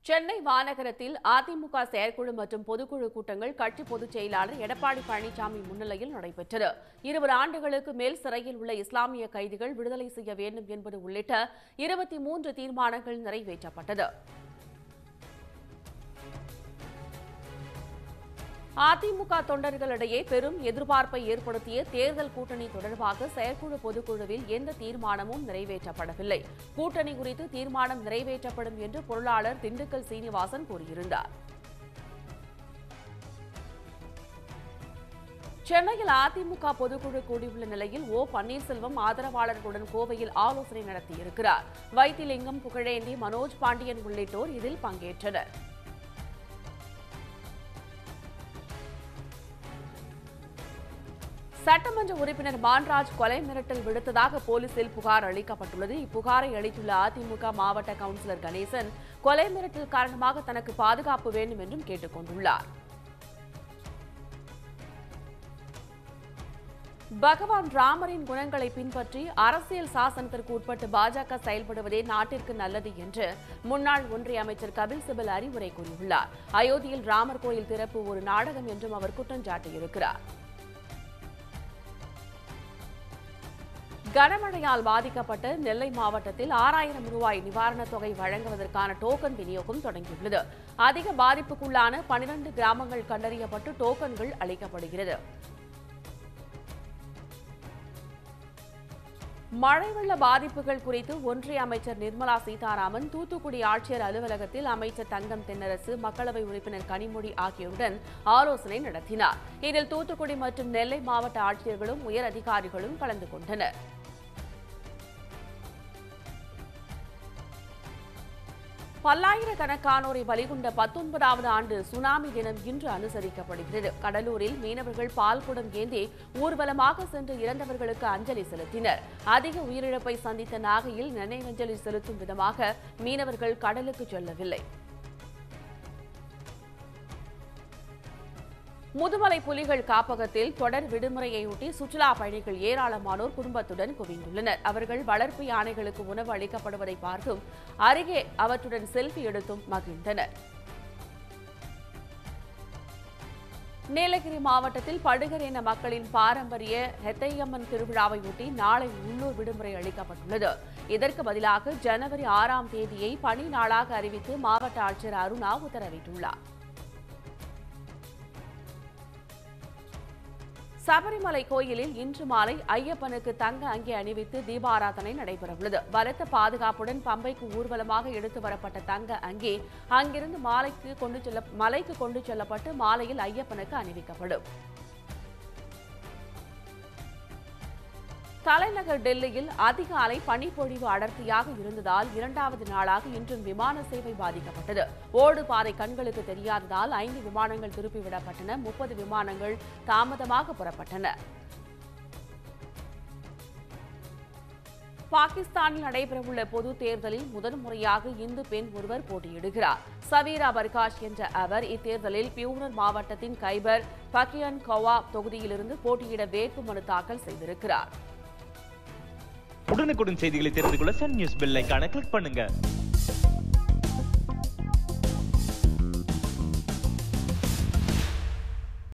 சென்னை மாநகரத்தில் அதிமுக செயற்குழு மற்றும் பொதுக்குழு கூட்டங்கள் கட்சி பொதுச் செயலாளர் எடப்பாடி பழனிசாமி முன்னிலையில் நடைபெற்றது இருபது ஆண்டுகளுக்கு மேல் சிறையில் உள்ள இஸ்லாமிய கைதிகள் விடுதலை செய்ய வேண்டும் என்பது உள்ளிட்ட இருபத்தி மூன்று தீர்மானங்கள் நிறைவேற்றப்பட்டது அதிமுக தொண்டர்களிடையே பெரும் எதிர்பார்ப்பை ஏற்படுத்திய தேர்தல் கூட்டணி தொடர்பாக செயற்குழு பொதுக்குழுவில் எந்த தீர்மானமும் நிறைவேற்றப்படவில்லை கூட்டணி குறித்து தீர்மானம் நிறைவேற்றப்படும் என்று பொருளாளர் திண்டுக்கல் சீனிவாசன் கூறியிருந்தார் சென்னையில் அதிமுக பொதுக்குழு கூடியுள்ள நிலையில் ஓ பன்னீர்செல்வம் ஆதரவாளர்களுடன் கோவையில் ஆலோசனை நடத்தியிருக்கிறார் வைத்திலிங்கம் புகழேந்தி மனோஜ் பாண்டியன் உள்ளிட்டோர் இதில் பங்கேற்றனர் சட்டமன்ற உறுப்பினர் மான்ராஜ் கொலை மிரட்டல் விடுத்ததாக போலீசில் புகார் அளிக்கப்பட்டுள்ளது இப்புகாரை அளித்துள்ள அதிமுக மாவட்ட கவுன்சிலர் கணேசன் கொலை மிரட்டல் காரணமாக தனக்கு பாதுகாப்பு வேண்டும் என்றும் கேட்டுக் கொண்டுள்ளார் பகவான் ராமரின் குணங்களை பின்பற்றி அரசியல் சாசனத்திற்கு உட்பட்டு பாஜக செயல்படுவதே நாட்டிற்கு நல்லது என்று முன்னாள் ஒன்றிய அமைச்சர் கபில் சிபல் அறிவுரை கூறியுள்ளார் அயோத்தியில் ராமர் கோயில் திறப்பு ஒரு நாடகம் என்றும் அவர் குற்றம் சாட்டியிருக்கிறார் கனமழையால் பாதிக்கப்பட்ட நெல்லை மாவட்டத்தில் ஆறாயிரம் ரூபாய் நிவாரணத் தொகை வழங்குவதற்கான டோக்கன் விநியோகம் தொடங்கியுள்ளது அதிக பாதிப்புக்குள்ளான பனிரண்டு கிராமங்கள் கண்டறியப்பட்டு டோக்கன்கள் அளிக்கப்படுகிறது மழை வெள்ள பாதிப்புகள் குறித்து ஒன்றிய அமைச்சர் நிர்மலா சீதாராமன் தூத்துக்குடி ஆட்சியர் அலுவலகத்தில் அமைச்சர் தங்கம் தென்னரசு மக்களவை உறுப்பினர் கனிமொழி ஆகியோருடன் ஆலோசனை நடத்தினார் இதில் தூத்துக்குடி மற்றும் நெல்லை மாவட்ட ஆட்சியர்களும் உயர் அதிகாரிகளும் கலந்து கொண்டனர் பல்லாயிரக்கணக்கானோரை பலிகொண்ட பத்தொன்பதாவது ஆண்டு சுனாமி தினம் இன்று அனுசரிக்கப்படுகிறது கடலூரில் மீனவர்கள் பால்குடம் ஏந்தி ஊர்வலமாக சென்று இறந்தவர்களுக்கு அஞ்சலி செலுத்தினர் அதிக உயிரிழப்பை சந்தித்த நாகையில் நினைவஞ்சலி செலுத்தும் விதமாக மீனவர்கள் கடலுக்கு செல்லவில்லை முதுமலை புலிகள் காப்பகத்தில் தொடர் விடுமுறையொட்டி சுற்றுலா பயணிகள் ஏராளமானோர் குடும்பத்துடன் குவிந்துள்ளனர் அவர்கள் வளர்ப்பு யானைகளுக்கு உணவு அளிக்கப்படுவதை பார்த்தும் அருகே அவற்றுடன் செல்ஃபி எடுத்தும் மகிழ்ந்தனர் நீலகிரி மாவட்டத்தில் படுகர் என மக்களின் பாரம்பரிய ஹெத்தையம்மன் திருவிழாவையொட்டி நாளை உள்ளூர் விடுமுறை அளிக்கப்பட்டுள்ளது இதற்கு பதிலாக ஜனவரி ஆறாம் தேதியை பணி நாளாக அறிவித்து மாவட்ட ஆட்சியர் அருணா உத்தரவிட்டுள்ளார் சபரிமலை கோயிலில் இன்று மாலை ஐயப்பனுக்கு தங்க அங்கி அணிவித்து தீபாராதனை நடைபெறவுள்ளது பலத்த பாதுகாப்புடன் பம்பைக்கு ஊர்வலமாக எடுத்து வரப்பட்ட தங்க அங்கி அங்கிருந்து மாலைக்கு கொண்டு செல்ல மலைக்கு கொண்டு செல்லப்பட்டு மாலையில் ஐயப்பனுக்கு அணிவிக்கப்படும் தலைநகர் டெல்லியில் அதிகாலை பனிப்பொழிவு அடர்த்தியாக இருந்ததால் இரண்டாவது நாளாக இன்றும் விமான சேவை பாதிக்கப்பட்டது ஓடு பாதை கண்களுக்கு தெரியாததால் ஐந்து விமானங்கள் திருப்பிவிடப்பட்டன முப்பது விமானங்கள் தாமதமாக புறப்பட்டன பாகிஸ்தானில் நடைபெறவுள்ள பொது தேர்தலில் முதன் முறையாக இந்து பெண் ஒருவர் போட்டியிடுகிறார் சவீரா பர்காஷ் என்ற அவர் இத்தேர்தலில் பியூனர் மாவட்டத்தின் கைபர் பக்கியன் கவா தொகுதியிலிருந்து போட்டியிட வேட்புமனு தாக்கல் செய்திருக்கிறார் உடனுக்குடன் செய்திகளை தெரிந்து கொள்ள சன் நியூஸ் பெல் ஐகானை கிளிக் பண்ணுங்க